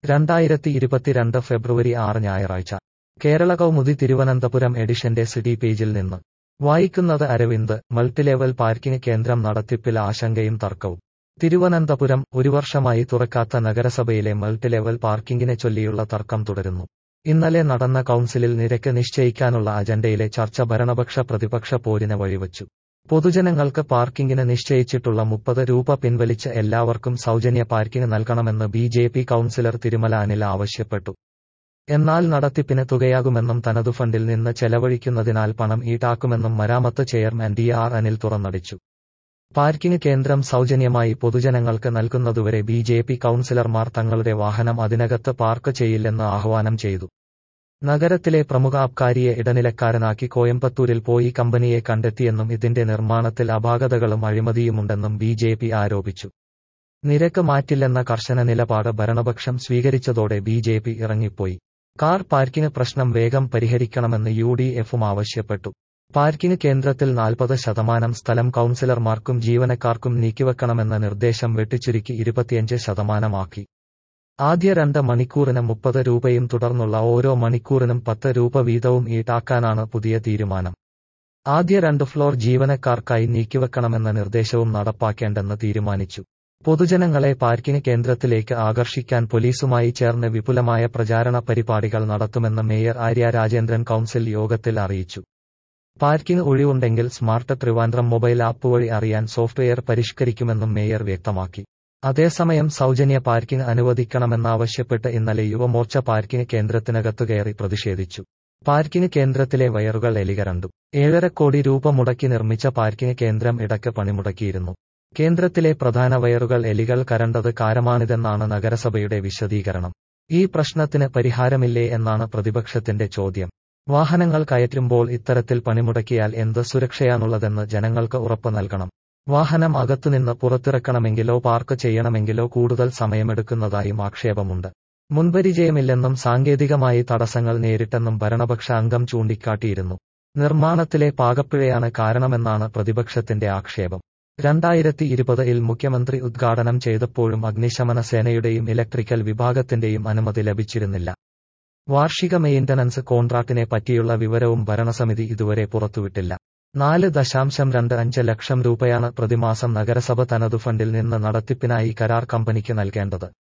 രണ്ടായിരത്തി ഇരുപത്തിരണ്ട് ഫെബ്രുവരി ആറ് ഞായറാഴ്ച കേരള കൗമുദി തിരുവനന്തപുരം എഡിഷന്റെ സിറ്റി പേജിൽ നിന്ന് വായിക്കുന്നത് അരവിന്ദ് മൾട്ടിലെവൽ പാർക്കിംഗ് കേന്ദ്രം നടത്തിപ്പിൽ ആശങ്കയും തർക്കവും തിരുവനന്തപുരം ഒരു വർഷമായി തുറക്കാത്ത നഗരസഭയിലെ മൾട്ടിലെവൽ പാർക്കിംഗിനെ ചൊല്ലിയുള്ള തർക്കം തുടരുന്നു ഇന്നലെ നടന്ന കൗൺസിലിൽ നിരക്ക് നിശ്ചയിക്കാനുള്ള അജണ്ടയിലെ ചർച്ച ഭരണപക്ഷ പ്രതിപക്ഷ പോരിന് വഴിവച്ചു പൊതുജനങ്ങൾക്ക് പാർക്കിംഗിന് നിശ്ചയിച്ചിട്ടുള്ള മുപ്പത് രൂപ പിൻവലിച്ച് എല്ലാവർക്കും സൗജന്യ പാർക്കിംഗ് നൽകണമെന്ന് B J P councillor Thirumala Anil ആവശ്യപ്പെട്ടു എന്നാൽ നടത്തിപ്പിന് തുകയാകുമെന്നും തനതു ഫണ്ടിൽ നിന്ന് ചെലവഴിക്കുന്നതിനാൽ പണം ഈടാക്കുമെന്നും മരാമത്ത് ചെയർമാൻ ഡി ആർ അനിൽ തുറന്നടിച്ചു പാർക്കിംഗ് കേന്ദ്രം സൗജന്യമായി പൊതുജനങ്ങൾക്ക് നൽകുന്നതുവരെ ബി ജെ പി കൗൺസിലർമാർ തങ്ങളുടെ വാഹനം അതിനകത്ത് പാർക്ക് ചെയ്യില്ലെന്ന് ആഹ്വാനം ചെയ്തു നഗരത്തിലെ പ്രമുഖ അബ്കാരിയെ ഇടനിലക്കാരനാക്കി കോയമ്പത്തൂരിൽ പോയി കമ്പനിയെ കണ്ടെത്തിയെന്നും ഇതിന്റെ നിർമ്മാണത്തിൽ അപാകതകളും അഴിമതിയുമുണ്ടെന്നും ബി ജെ പി ആരോപിച്ചു നിരക്ക് മാറ്റില്ലെന്ന കർശന നിലപാട് ഭരണപക്ഷം സ്വീകരിച്ചതോടെ ബി ജെ പി ഇറങ്ങിപ്പോയി കാർ പാർക്കിംഗ് പ്രശ്നം വേഗം പരിഹരിക്കണമെന്ന് യു ഡി എഫും ആവശ്യപ്പെട്ടു പാർക്കിംഗ് കേന്ദ്രത്തിൽ നാൽപ്പത് ശതമാനം സ്ഥലം കൗൺസിലർമാർക്കും ജീവനക്കാർക്കും നീക്കിവെക്കണമെന്ന നിർദ്ദേശം വെട്ടിച്ചുരുക്കി ഇരുപത്തിയഞ്ച് ശതമാനമാക്കി ആദ്യ രണ്ട് മണിക്കൂറിന് മുപ്പത് രൂപയും തുടർന്നുള്ള ഓരോ മണിക്കൂറിനും പത്ത് രൂപ വീതവും ഈടാക്കാനാണ് പുതിയ തീരുമാനം ആദ്യ രണ്ട് ഫ്ലോർ ജീവനക്കാർക്കായി നീക്കിവെക്കണമെന്ന നിർദ്ദേശവും നടപ്പാക്കേണ്ടെന്ന് തീരുമാനിച്ചു പൊതുജനങ്ങളെ പാർക്കിംഗ് കേന്ദ്രത്തിലേക്ക് ആകർഷിക്കാൻ പോലീസുമായി ചേർന്ന് വിപുലമായ പ്രചാരണ പരിപാടികൾ നടത്തുമെന്ന് മേയർ ആര്യ രാജേന്ദ്രൻ കൌൺസിൽ യോഗത്തിൽ അറിയിച്ചു പാർക്കിംഗ് ഒഴിവുണ്ടെങ്കിൽ സ്മാർട്ട് ട്രിവാൻഡ്രം മൊബൈൽ ആപ്പ് വഴി അറിയാൻ സോഫ്റ്റ്വെയർ പരിഷ്കരിക്കുമെന്നും മേയർ വ്യക്തമാക്കി അതേസമയം സൗജന്യ പാർക്കിംഗ് അനുവദിക്കണമെന്നാവശ്യപ്പെട്ട് ഇന്നലെ യുവമോർച്ച പാർക്കിംഗ് കേന്ദ്രത്തിനകത്തു കയറി പ്രതിഷേധിച്ചു പാർക്കിംഗ് കേന്ദ്രത്തിലെ വയറുകൾ എലികരണ്ടു ഏഴര കോടി രൂപ മുടക്കി നിർമ്മിച്ച പാർക്കിംഗ് കേന്ദ്രം ഇടയ്ക്ക് പണിമുടക്കിയിരുന്നു കേന്ദ്രത്തിലെ പ്രധാന വയറുകൾ എലികൾ കരണ്ടത് കാരമാണിതെന്നാണ് നഗരസഭയുടെ വിശദീകരണം ഈ പ്രശ്നത്തിന് പരിഹാരമില്ലേ എന്നാണ് പ്രതിപക്ഷത്തിന്റെ ചോദ്യം വാഹനങ്ങൾ കയറ്റുമ്പോൾ ഇത്തരത്തിൽ പണിമുടക്കിയാൽ എന്ത് സുരക്ഷയാണുള്ളതെന്ന് ജനങ്ങൾക്ക് ഉറപ്പ് നൽകണം വാഹനം അകത്തുനിന്ന് പുറത്തിറക്കണമെങ്കിലോ പാർക്ക് ചെയ്യണമെങ്കിലോ കൂടുതൽ സമയമെടുക്കുന്നതായും ആക്ഷേപമുണ്ട് മുൻപരിചയമില്ലെന്നും സാങ്കേതികമായി തടസ്സങ്ങൾ നേരിട്ടെന്നും ഭരണപക്ഷ അംഗം ചൂണ്ടിക്കാട്ടിയിരുന്നു നിർമ്മാണത്തിലെ പാകപ്പിഴയാണ് കാരണമെന്നാണ് പ്രതിപക്ഷത്തിന്റെ ആക്ഷേപം രണ്ടായിരത്തി ഇരുപതിൽ മുഖ്യമന്ത്രി ഉദ്ഘാടനം ചെയ്തപ്പോഴും അഗ്നിശമന സേനയുടെയും ഇലക്ട്രിക്കൽ വിഭാഗത്തിന്റെയും അനുമതി ലഭിച്ചിരുന്നില്ല വാർഷിക മെയിന്റനൻസ് കോൺട്രാക്ടിനെ പറ്റിയുള്ള വിവരവും ഭരണസമിതി ഇതുവരെ പുറത്തുവിട്ടില്ല നാല് ദശാംശം രണ്ട് അഞ്ച് ലക്ഷം രൂപയാണ് പ്രതിമാസം നഗരസഭ തനതു ഫണ്ടിൽ നിന്ന് നടത്തിപ്പിനായി കരാർ കമ്പനിക്ക് നൽകേണ്ടത്